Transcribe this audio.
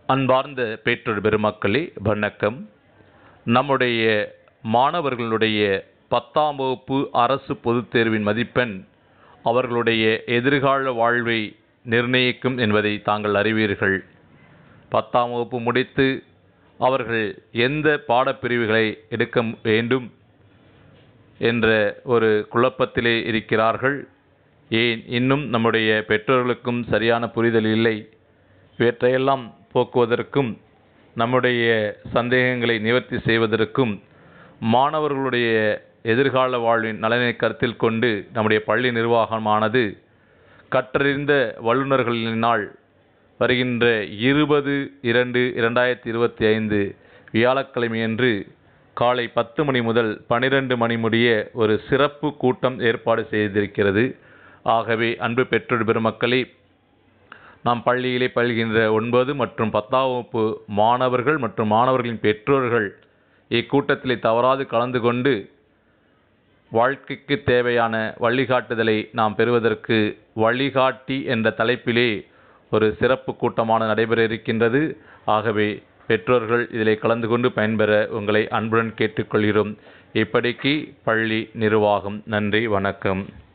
அன்பார்ந்த பெற்றோர் பெருமக்களே வணக்கம் நம்முடைய மாணவர்களுடைய பத்தாம் வகுப்பு அரசு பொதுத் தேர்வின் மதிப்பெண் அவர்களுடைய எதிர்கால வாழ்வை நிர்ணயிக்கும் என்பதை தாங்கள் அறிவீர்கள் பத்தாம் வகுப்பு முடித்து அவர்கள் எந்த பாடப்பிரிவுகளை எடுக்க வேண்டும் என்ற ஒரு குழப்பத்திலே இருக்கிறார்கள் ஏன் இன்னும் நம்முடைய பெற்றோர்களுக்கும் சரியான புரிதல் இல்லை இவற்றையெல்லாம் போக்குவதற்கும் நம்முடைய சந்தேகங்களை நிவர்த்தி செய்வதற்கும் மாணவர்களுடைய எதிர்கால வாழ்வின் நலனை கருத்தில் கொண்டு நம்முடைய பள்ளி நிர்வாகமானது கற்றறிந்த வல்லுநர்களினால் வருகின்ற இருபது இரண்டு இரண்டாயிரத்தி இருபத்தி ஐந்து வியாழக்கிழமையன்று காலை பத்து மணி முதல் பனிரெண்டு மணி முடிய ஒரு சிறப்பு கூட்டம் ஏற்பாடு செய்திருக்கிறது ஆகவே அன்பு பெற்றோர் பெருமக்களே நாம் பள்ளியிலே பயில்கின்ற ஒன்பது மற்றும் பத்தாம் வகுப்பு மாணவர்கள் மற்றும் மாணவர்களின் பெற்றோர்கள் இக்கூட்டத்திலே தவறாது கலந்து கொண்டு வாழ்க்கைக்கு தேவையான வழிகாட்டுதலை நாம் பெறுவதற்கு வழிகாட்டி என்ற தலைப்பிலே ஒரு சிறப்பு கூட்டமான நடைபெற இருக்கின்றது ஆகவே பெற்றோர்கள் இதிலே கலந்து கொண்டு பயன்பெற உங்களை அன்புடன் கேட்டுக்கொள்கிறோம் இப்படிக்கு பள்ளி நிர்வாகம் நன்றி வணக்கம்